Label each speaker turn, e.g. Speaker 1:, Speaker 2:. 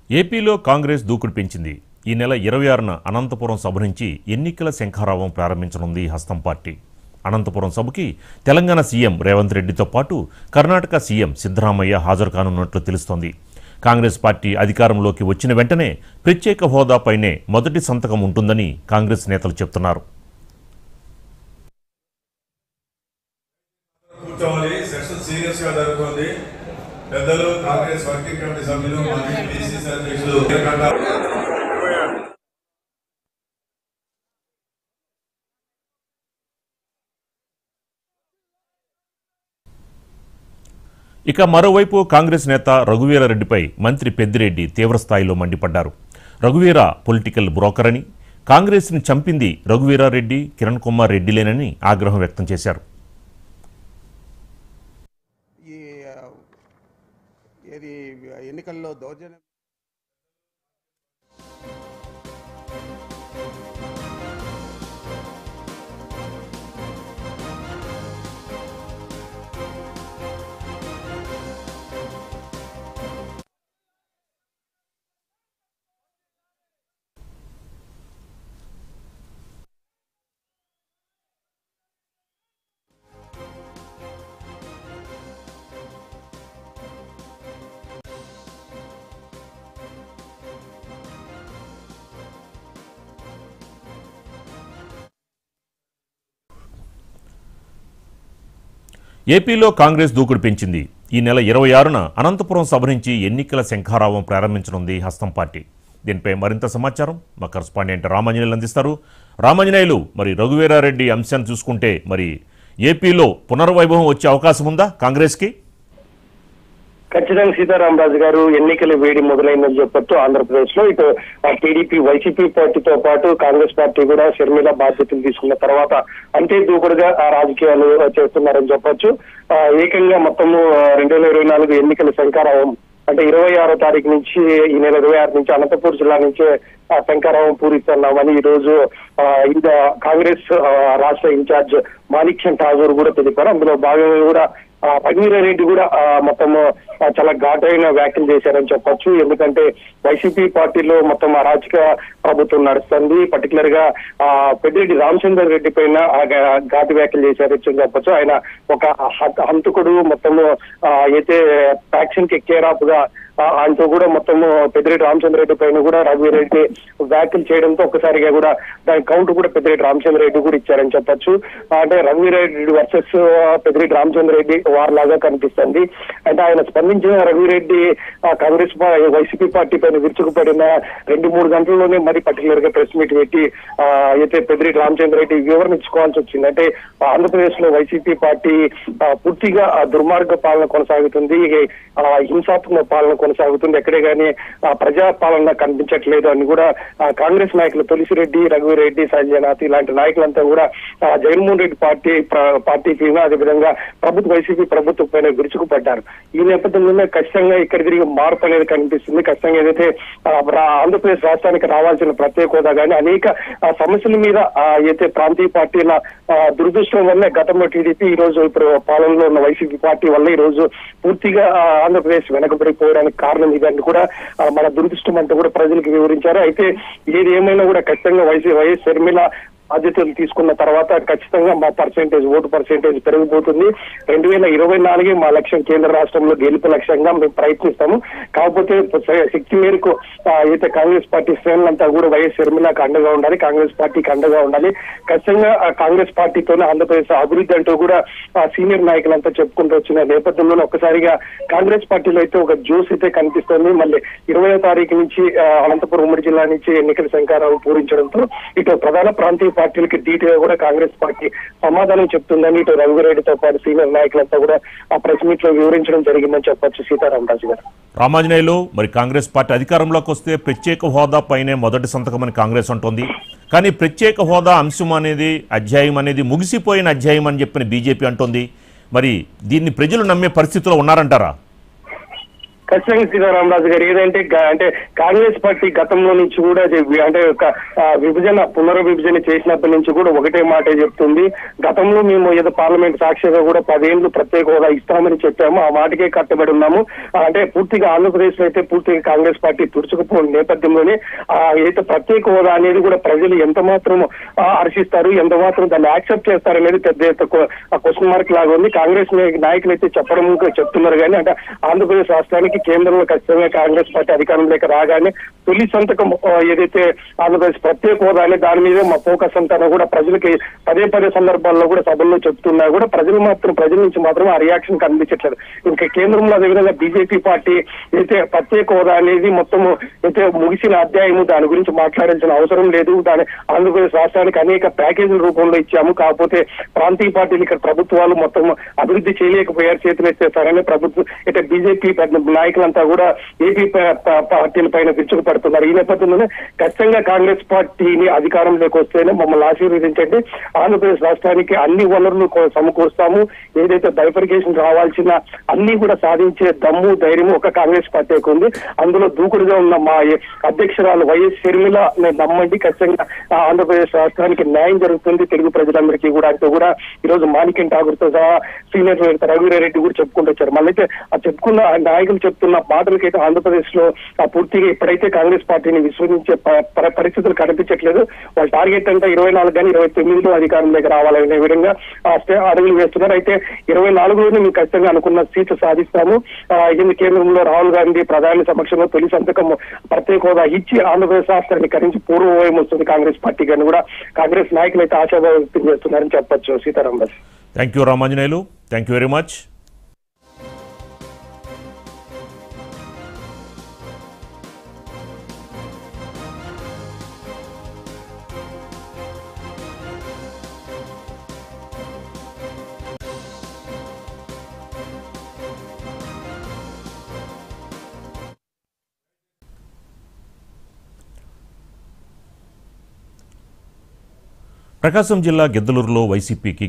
Speaker 1: ఏపీలో కాంగ్రెస్ దూకుడు పెంచింది ఈ నెల ఇరవై ఆరున అనంతపురం సభ నుంచి ఎన్నికల శంఖారావం ప్రారంభించనుంది హస్తం పార్టీ అనంతపురం సభకి తెలంగాణ సీఎం రేవంత్ రెడ్డితో పాటు కర్ణాటక సీఎం సిద్ధరామయ్య హాజరు కానున్నట్లు తెలుస్తోంది కాంగ్రెస్ పార్టీ అధికారంలోకి వచ్చిన వెంటనే ప్రత్యేక హోదాపైనే మొదటి సంతకం ఉంటుందని కాంగ్రెస్ నేతలు చెప్తున్నారు
Speaker 2: కూర్చోవాలి సెషన్ సీరియస్ గా జరుగుతుంది పెద్దలు కాంగ్రెస్ వర్కింగ్ కమిటీ సభ్యులు మాజీ పిసిసి అధ్యక్షులు
Speaker 1: ఇక మరోవైపు కాంగ్రెస్ నేత రఘువీరారెడ్డిపై మంత్రి పెద్దిరెడ్డి తీవ్రస్థాయిలో మండిపడ్డారు రఘువీర పొలిటికల్ బ్రోకర్ అని కాంగ్రెస్ని చంపింది రఘువీరారెడ్డి కిరణ్ కుమార్ రెడ్డిలేనని ఆగ్రహం వ్యక్తం చేశారు
Speaker 3: ఈ ఆ, ఏది ఎన్నికల్లో దౌర్జన్యం
Speaker 1: ఏపీలో కాంగ్రెస్ దూకుడు పెంచింది ఈ నెల ఇరవై ఆరున అనంతపురం సభ నుంచి ఎన్నికల శంఖారావం ప్రారంభించనుంది హస్తం పార్టీ దీనిపై మరింత సమాచారం మా కరస్పాండెంట్ రామాంజనేయులు అందిస్తారు రామాంజనేయులు మరి రఘువీరారెడ్డి అంశాన్ని చూసుకుంటే మరి ఏపీలో పునర్వైభవం వచ్చే అవకాశం ఉందా కాంగ్రెస్కి
Speaker 4: ఖచ్చితంగా సీతారామరాజు గారు ఎన్నికల వేడి మొదలైందని చెప్పొచ్చు ఆంధ్రప్రదేశ్ లో ఇటు ఆ టీడీపీ వైసీపీ పార్టీతో పాటు కాంగ్రెస్ పార్టీ కూడా షర్మిల బాధ్యతలు తీసుకున్న తర్వాత అంతే దూకుడుగా ఆ రాజకీయాలు చేస్తున్నారని చెప్పొచ్చు ఆ, ఏకంగా మొత్తము రెండు వేల ఇరవై నాలుగు ఎన్నికల శంకారావం అంటే ఇరవై ఆరో తారీఖు నుంచి ఈ నెల ఇరవై ఆరు నుంచి అనంతపూర్ జిల్లా నుంచే ఆ శంకారావం పూరిస్తున్నామని ఈ రోజు ఆ, ఇంకా కాంగ్రెస్ ఆ, రాష్ట్ర ఇన్ఛార్జ్ మాణిక్యం ఠాగూర్ కూడా తెలిపారు అందులో భాగంగా కూడా ఆ, రెడ్డి కూడా ఆ, మొత్తము ఆ, చాలా ఘాటైన వ్యాఖ్యలు చేశారని చెప్పొచ్చు ఎందుకంటే వైసీపీ పార్టీలో మొత్తం అరాచక ప్రభుత్వం నడుస్తుంది పర్టికులర్ గా ఆ, పెద్దిరెడ్డి రామచంద్ర రెడ్డి పైన ఆ ఘా- ఘాటు వ్యాఖ్యలు చేశారని చెప్పొచ్చు ఆయన ఒక హ- హంతకుడు మొత్తము ఆ, అయితే ఫ్యాక్షన్ కి కేరాప్ గా ఆ, ఆయనతో కూడా మొత్తము పెద్దిరెడ్డి రామచంద్ర రెడ్డి పైన కూడా రఘువీరెడ్డి వ్యాఖ్యలు చేయడంతో ఒక్కసారిగా కూడా దాని కౌంట్ కూడా పెద్దిరెడ్డి రామచంద్ర రెడ్డి కూడా ఇచ్చారని చెప్పొచ్చు ఆ, అంటే రఘువీరెడ్డి వర్సెస్ పెద్దిరెడ్డి రామచంద్ర రెడ్డి వార్ లాగా కనిపిస్తుంది అంటే ఆయన స్పందించిన రఘువీరెడ్డి ఆ, కాంగ్రెస్ పా- వైసీపీ పార్టీ పైన విరుచుకుపడిన రెండు మూడు గంటల్లోనే మరి పర్టికులర్ గా ప్రెస్ మీట్ పెట్టి ఆ, అయితే పెద్దిరెడ్డి రామచంద్ర రెడ్డి వివరణ ఇచ్చుకోవాల్సి వచ్చింది అంటే ఆంధ్రప్రదేశ్ లో వైసీపీ పార్టీ ఆ, పూర్తిగా ఆ, దుర్మార్గ పాలన కొనసాగుతుంది ఆ, హింసాత్మక పాలన కొనసాగుతుంది ఎక్కడే కానీ ఆ, ప్రజా పాలన కనిపించట్లేదు అని కూడా ఆ, కాంగ్రెస్ నాయకులు తులసిరెడ్డి రఘువీరెడ్డి సంజయనాథ్ ఇలాంటి నాయకులంతా కూడా ఆ, జగన్మోహన్ రెడ్డి పార్టీ ప్ర- పార్టీకి అదేవిధంగా ప్రభుత్వ వైసీపీ ప్రభుత్వం పైన విరుచుకుపడ్డారు ఈ నేపథ్యంలోనే ఖచ్చితంగా ఇక్కడ తిరిగి మార్పు అనేది కనిపిస్తుంది ఖచ్చితంగా ఏదైతే ఆ, రా- ఆంధ్రప్రదేశ్ రాష్ట్రానికి రావాల్సిన ప్రత్యేక హోదా కానీ అనేక ఆ, సమస్యల మీద ఆ, అయితే ప్రాంతీయ పార్టీల ఆ, దురదృష్టం వల్లే గతంలో టీడీపీ ఈ రోజు ఇప్పుడు పాలనలో ఉన్న వైసీపీ పార్టీ వల్ల ఈ రోజు పూర్తిగా ఆ, ఆంధ్రప్రదేశ్ వెనకబడిపోవడానికి కారణం ఇదని కూడా ఆ, మన దురదృష్టం అంతా కూడా ప్రజలకు వివరించారు అయితే ఏది ఏమైనా కూడా ఖచ్చితంగా వైసీ వైఎస్ షర్మిల బాధ్యతలు తీసుకున్న తర్వాత ఖచ్చితంగా మా పర్సెంటేజ్ ఓటు పర్సెంటేజ్ పెరిగిపోతుంది రెండు వేల ఇరవై నాలుగే మా లక్ష్యం కేంద్ర రాష్ట్రంలో గెలుపు లక్ష్యంగా మేము ప్రయత్నిస్తాము కాకపోతే శ- శక్తి మేరకు ఆ, అయితే కాంగ్రెస్ పార్టీ శ్రేణులంతా కూడా వైఎస్ షర్మిలకు అండగా ఉండాలి కాంగ్రెస్ పార్టీకి అండగా ఉండాలి ఖచ్చితంగా ఆ కాంగ్రెస్ పార్టీతోనే ఆంధ్రప్రదేశ్ అభివృద్ధి అంటూ కూడా ఆ సీనియర్ నాయకులంతా చెప్పుకుంటూ వచ్చిన నేపథ్యంలో ఒక్కసారిగా కాంగ్రెస్ పార్టీలో అయితే ఒక జోస్ అయితే కనిపిస్తుంది మళ్ళీ ఇరవయో తారీఖు నుంచి ఆ, అనంతపురం ఉమ్మడి జిల్లా నుంచి ఎన్నికల శంకారావు పూరించడంతో ఇటు ప్రధాన ప్రాంతీయ పార్టీలకి ధీటుగా కూడా కాంగ్రెస్ పార్టీ సమాధానం చెప్తుందని ఇటు రఘువీరెడ్డితో పాటు సీనియర్ నాయకులంతా కూడా ఆ ప్రెస్ మీట్ లో వివరించడం జరిగిందని చెప్పొచ్చు సీతారామరాజు గారు
Speaker 1: రామాంజనేయులు మరి కాంగ్రెస్ పార్టీ అధికారంలోకి వస్తే ప్రత్యేక హోదా పైనే మొదటి సంతకమని కాంగ్రెస్ అంటోంది కానీ ప్రత్యేక హోదా అంశం అనేది అధ్యాయం అనేది ముగిసిపోయిన అధ్యాయం అని చెప్పిన బీజేపీ అంటోంది మరి దీన్ని ప్రజలు నమ్మే పరిస్థితిలో ఉన్నారంటారా
Speaker 4: ఖచ్చితంగా సీతారామరాజు గారు ఏదంటే గా- అంటే కాంగ్రెస్ పార్టీ గతంలో నుంచి కూడా అది వి- అంటే ఒక ఆ, విభజన పునర్విభజన చేసినప్పటి నుంచి కూడా ఒకటే మాటే చెప్తుంది గతంలో మేము ఏదో పార్లమెంట్ సాక్షిగా కూడా పదేళ్లు ప్రత్యేక హోదా ఇస్తామని చెప్పాము ఆ మాటకే కట్టుబడి ఉన్నాము ఆ, అంటే పూర్తిగా ఆంధ్రప్రదేశ్ లో అయితే పూర్తిగా కాంగ్రెస్ పార్టీ తుడుచుకుపోయిన నేపథ్యంలోనే ఆ, అయితే ప్రత్యేక హోదా అనేది కూడా ప్రజలు ఎంత మాత్రం ఆ, హర్షిస్తారు ఎంత మాత్రం దాన్ని యాక్సెప్ట్ చేస్తారనేది పెద్ద క్వశ్చన్ మార్క్ లాగా ఉంది కాంగ్రెస్ నాయ- నాయకులు అయితే చెప్పడం చెప్తున్నారు కానీ అంటే ఆంధ్రప్రదేశ్ రాష్ట్రానికి కేంద్రంలో ఖచ్చితంగా కాంగ్రెస్ పార్టీ అధికారంలోకి రాగానే తొలి సంతకం ఆ, ఏదైతే ఆంధ్రప్రదేశ్ ప్రత్యేక హోదా అనే దాని మీదే మా ఫోకస్ అంతా కూడా ప్రజలకి పదే పదే సందర్భాల్లో కూడా సభల్లో చెప్తున్నా కూడా ప్రజలు మాత్రం ప్రజల నుంచి మాత్రం ఆ రియాక్షన్ కనిపించట్లేదు ఇంకా కేంద్రంలో అదేవిధంగా బీజేపీ పార్టీ అయితే ప్రత్యేక హోదా అనేది మొత్తం అయితే ముగిసిన అధ్యాయము దాని గురించి మాట్లాడాల్సిన అవసరం లేదు దాని ఆంధ్రప్రదేశ్ రాష్ట్రానికి అనేక ప్యాకేజీల రూపంలో ఇచ్చాము కాకపోతే ప్రాంతీయ పార్టీలు ఇక్కడ ప్రభుత్వాలు మొత్తం అభివృద్ధి చేయలేకపోయారు చేతులు ఎత్తేస్తారని ప్రభుత్వం అయితే బీజేపీ పెద్ద నాయకులంతా కూడా ఏపీ ప- ప- పార్టీల పైన విరుచుకుపడుతున్నారు ఈ నేపథ్యంలోనే ఖచ్చితంగా కాంగ్రెస్ పార్టీని అధికారంలోకి వస్తేనే మమ్మల్ని ఆశీర్వదించండి ఆంధ్రప్రదేశ్ రాష్ట్రానికి అన్ని వనరులు కొ- సమకూరుస్తాము ఏదైతే బైఫర్కేషన్ రావాల్సిన అన్ని కూడా సాధించే దమ్ము ధైర్యం ఒక కాంగ్రెస్ పార్టీకి ఉంది అందులో దూకుడుగా ఉన్న మా ఏ- అధ్యక్షురాలు వైఎస్ షర్మిల ని నమ్మండి ఖచ్చితంగా ఆ ఆంధ్రప్రదేశ్ రాష్ట్రానికి న్యాయం జరుగుతుంది తెలుగు ప్రజలందరికీ కూడా అంటూ కూడా ఈ రోజు మాణిక్యం ఠాగూర్ తో సహా సీనియర్ రఘువీరారెడ్డి కూడా చెప్పుకుంటూ వచ్చారు మళ్ళీ ఆ చెప్పుకున్న ఆ నాయకులు చెప్తున్న మాటలకైతే ఆంధ్రప్రదేశ్ లో ఆ పూర్తిగా ఎప్పుడైతే కాంగ్రెస్ పార్టీని విశ్వసించే ప- ప- పరిస్థితులు కనిపించట్లేదు వాళ్ళ టార్గెట్ అంటే ఇరవై నాలుగు కానీ ఇరవై తొమ్మిదిలో అధికారంలోకి రావాలనే విధంగా ఆ స్టే- అడుగులు వేస్తున్నారు అయితే ఇరవై నాలుగులోనే మేము ఖచ్చితంగా అనుకున్న సీట్లు సాధిస్తాము ఆ, ఇది కేంద్రంలో రాహుల్ గాంధీ ప్రధాని సమక్షంలో తొలి సంతకం ప్రత్యేక హోదా ఇచ్చి ఆంధ్రప్రదేశ్ రాష్ట్రాన్ని కరించి పూర్వవయం వస్తుంది కాంగ్రెస్ పార్టీకి అని కూడా కాంగ్రెస్ నాయకులు అయితే ఆశాభావం వ్యక్తం చేస్తున్నారని చెప్పొచ్చు Sitaram Raju
Speaker 1: thank you Ramanjaneyulu thank you very much Prakasam జిల్లా గిద్దలూరులో వైసీపీకి